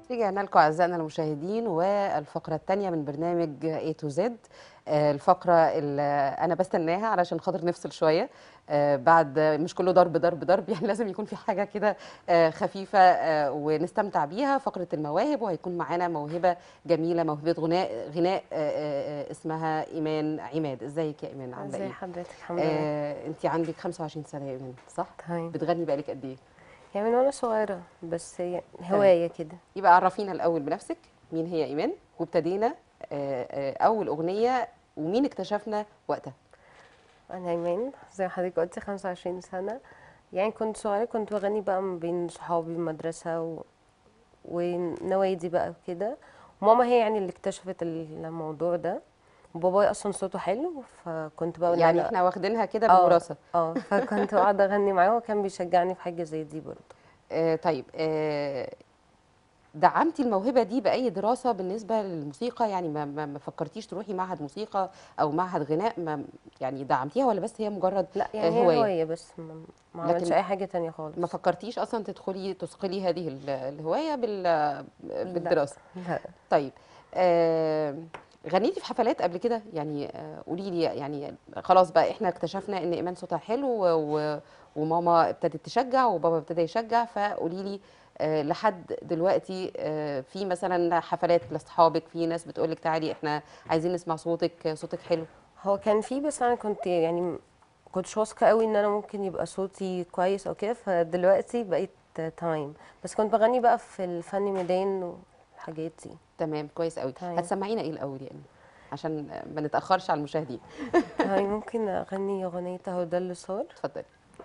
رجعنا لكم اعزائنا المشاهدين والفقره الثانيه من برنامج A to Z آه، الفقره اللي انا بستناها علشان خاطر نفصل شويه آه، بعد مش كله ضرب ضرب ضرب يعني لازم يكون في حاجه كده آه، خفيفه آه، ونستمتع بيها فقره المواهب وهيكون معانا موهبه جميله موهبه غناء غناء آه، آه، آه، اسمها ايمان عماد ازيك يا ايمان عامله ازي ايه حضرتك الحمد لله آه، انت عندك 25 سنه يا ايمان صح تمام بتغني بقالك قد ايه يعني من وانا صغيره بس هي هوايه كده يبقى عرفينا الاول بنفسك مين هي ايمان وابتدينا آه، آه، اول اغنيه ومين اكتشفنا وقتها انا ايمان زي ما حضرتك قلتي 25 سنه يعني كنت صغيره كنت بغني بقى ما بين صحابي المدرسه و... ونوادي بقى وكده ماما هي يعني اللي اكتشفت الموضوع ده وبابايا اصلا صوته حلو فكنت بقى يعني أنا- احنا واخدينها كده آه، بالوراثه اه فكنت قاعده اغني معاه وكان بيشجعني في حاجه زي دي برضه آه، طيب آه، دعمتي الموهبه دي باي دراسه بالنسبه للموسيقى يعني ما, ما, ما فكرتيش تروحي معهد موسيقى او معهد غناء ما يعني دعمتيها ولا بس هي مجرد لا يعني آه، هي هواية. هوايه بس ما, ما عملتش لكن اي حاجه تانية خالص ما فكرتيش اصلا تدخلي تثقلي هذه ال- الهوايه بال بالدراسه لا طيب آه غنيتي في حفلات قبل كده يعني آه قولي لي يعني خلاص بقى احنا اكتشفنا ان ايمان صوتها حلو و و وماما ابتدت تشجع وبابا ابتدى يشجع فقولي لي آه لحد دلوقتي آه في مثلا حفلات لاصحابك في ناس بتقول لك تعالي احنا عايزين نسمع صوتك آه، صوتك حلو هو كان في بس انا كنت يعني م- كنتش واثقه قوي ان انا ممكن يبقى صوتي كويس او كده فدلوقتي بقيت تمام بس كنت بغني بقى في الفن ميدان والحاجات دي تمام كويس قوي تمام. هتسمعينا ايه الاول يعني عشان آه، ما نتاخرش على المشاهدين يعني ممكن اغني اغنيه اهو ده اللي صار اتفضلي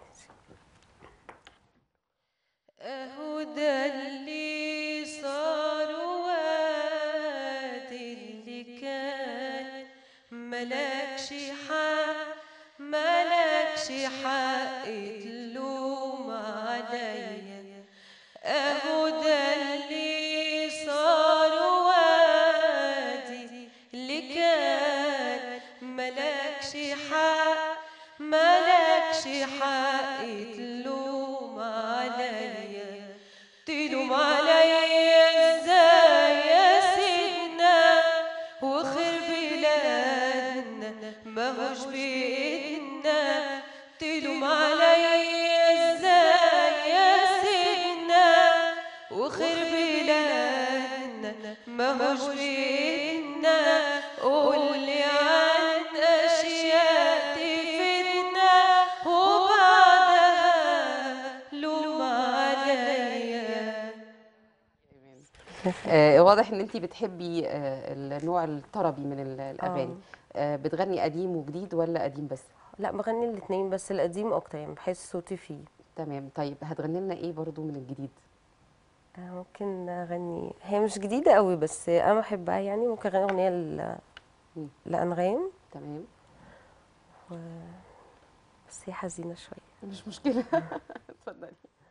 اهو ده اللي صار وادي اللي كان ملكش حق ملكش حق تلوم عليا اهو ده اللي صار وادي اللي كان ملكش حق ملكش حق تلوم عليا تلوم عليا ازاي يا سيدنا وخير بلادنا ماهوش بإيدنا تلوم عليا ازاي يا سيدنا وخير بلادنا ماهوش بإيدنا قولي عن أشياء تفيدنا وبعدها لوم عليا آه واضح ان انت بتحبي آه النوع الطربي من ال- الاغاني آه بتغني قديم وجديد ولا قديم بس لا بغني الاتنين بس القديم اكتر يعني بحس صوتي فيه تمام طيب هتغني لنا ايه برضو من الجديد آه، ممكن اغني هي مش جديده قوي بس انا بحبها يعني ممكن اغني اغنيه ل... مم. لانغام تمام و... بس هي حزينه شويه مش مشكله اتفضلي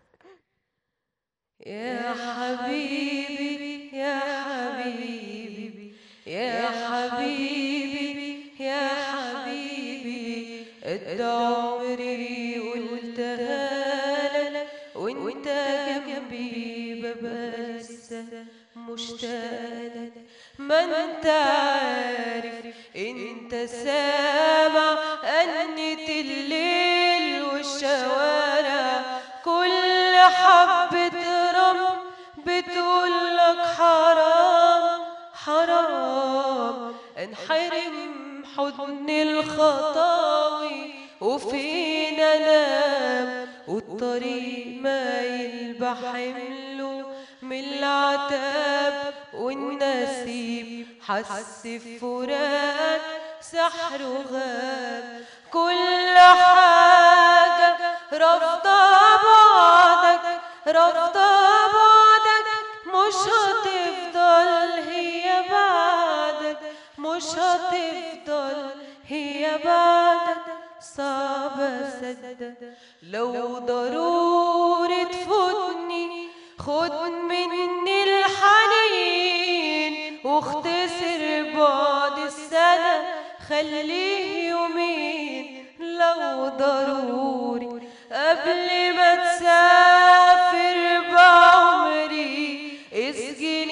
يا حبيبي يا حبيبي يا حبيبي يا حبيبي قد عمري قلتها لك وانت جنبي ببقى لسه مشتاقة لك ما انت عارف انت سامع أنة الليل والشوارع كل حبة رمل بتقولك حرام حرام انحرم حضن الخطاوي وفينا نام والطريق مايل بحمله من العتاب والنسيب حس بفراق سحره غاب كل حاجة رافضة بعدك رافضة بعدك مش هتفضل هي بعدك مش هتفضل هي بعدك صعب أصدق لو ضروري تفوتني خد مني الحنين واختصر بعد السنة خليه يومين لو ضروري قبل ما تسافر بعمري اسجن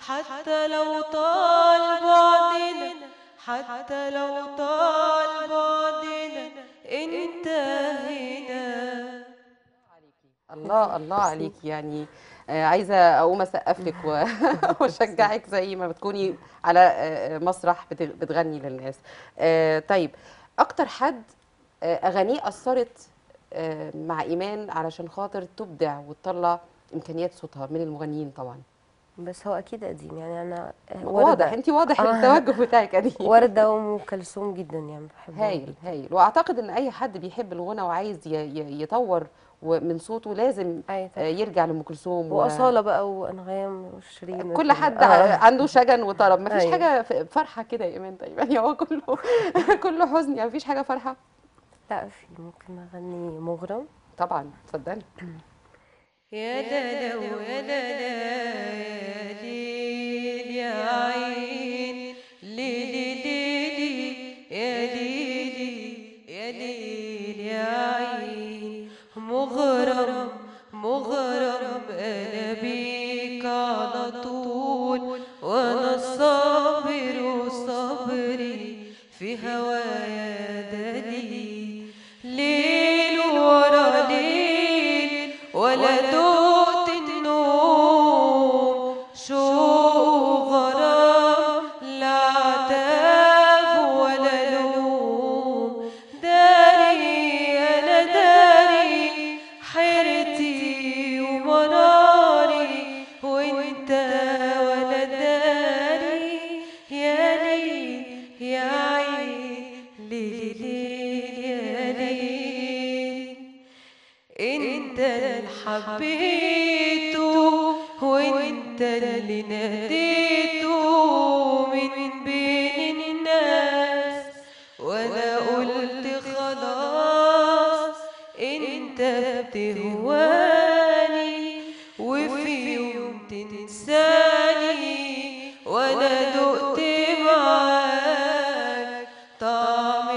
حتى لو طال بعدنا حتى لو طال بعدنا انت هنا الله الله عليك يعني آه، عايزه اقوم اسقف لك و- واشجعك زي ما بتكوني على آه، مسرح بت- بتغني للناس آه، طيب اكتر حد آه، اغانيه اثرت آه، مع ايمان علشان خاطر تبدع وتطلع امكانيات صوتها من المغنيين طبعا بس هو اكيد قديم يعني انا واضح انت واضح آه. التوجه بتاعك قديم ورده وام كلثوم جدا يعني بحبهم هايل هايل واعتقد ان اي حد بيحب الغنى وعايز ي- ي- يطور و- من صوته لازم أي آه، طبعا. يرجع لام كلثوم و- واصاله بقى وانغام وشيرين كل وكده. حد آه. عنده شجن وطرب مفيش أيوة. حاجه ف- فرحه كده يا ايمان طيب يعني هو كله كله حزن يعني مفيش حاجه فرحه لا في ممكن اغني مغرم طبعا تصدقني يا لا لا ويا لا لا يا ليل يا عين ليلي ليلي يا ليلي يا ليل يا عين مغرم مغرم انا بيك على طول وانا صابر وصبري في هوايا دليل ليل ورا ليل ولا دقت النوم شوق غرام لا عتاب ولا لوم داري انا داري حيرتي ومراري وانت ولا داري يا ليل يا عين ليل ليل يا ليل انت اللي حبيته وانت اللي ناديته من بين الناس وانا قلت خلاص انت بتهواني وفي يوم تنساني وانا دقت معاك طعم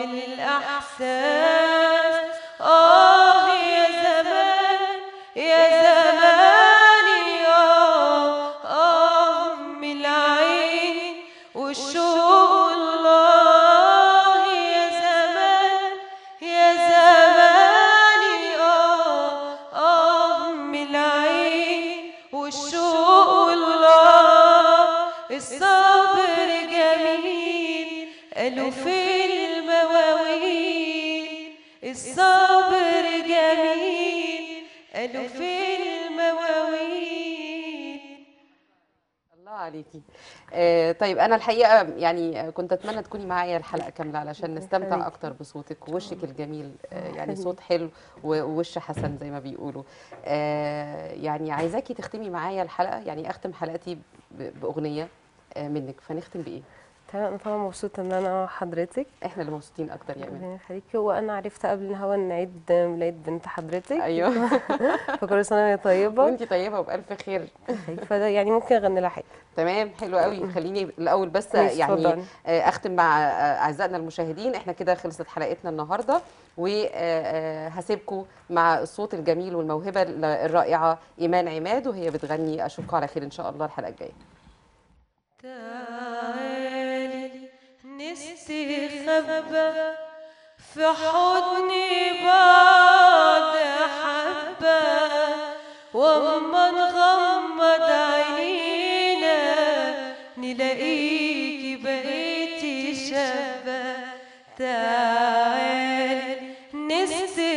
الاحساس اه يا زمان يا زماني اه اه من العين والشوق الله يا زمان يا زماني اه اه من العين والشوق الله الصبر جميل قالوا في المواويل الصبر جميل قالوا في المواويل الله عليكي آه طيب انا الحقيقه يعني آه، كنت اتمنى تكوني معايا الحلقه كامله علشان نستمتع يخليكي. اكتر بصوتك ووشك الجميل آه يعني صوت حلو و- ووش حسن زي ما بيقولوا آه يعني عايزاكي تختمي معايا الحلقه يعني اختم حلقتي ب- باغنيه آه منك فنختم بايه تمام انا طبعا مبسوطه ان انا مع حضرتك احنا اللي مبسوطين اكتر يا ايمان ربنا يخليكي وانا عرفت قبل الهوا ان عيد ميلاد بنت حضرتك ايوه فكل سنه وهي طيبه وانتي طيبه وبالف خير فده يعني ممكن اغني لها حاجه تمام حلو قوي خليني الاول بس ماشي، يعني اتفضلي. آه، اختم مع آه، اعزائنا المشاهدين احنا كده خلصت حلقتنا النهارده وهسيبكم مع الصوت الجميل والموهبه الرائعه ايمان عماد وهي بتغني اشوفكم على خير ان شاء الله الحلقه الجايه تعالي نستخبى في حضني بعد حبة واما نغمض عينينا نلاقيكي بقيتي شابة تعالي نستخبى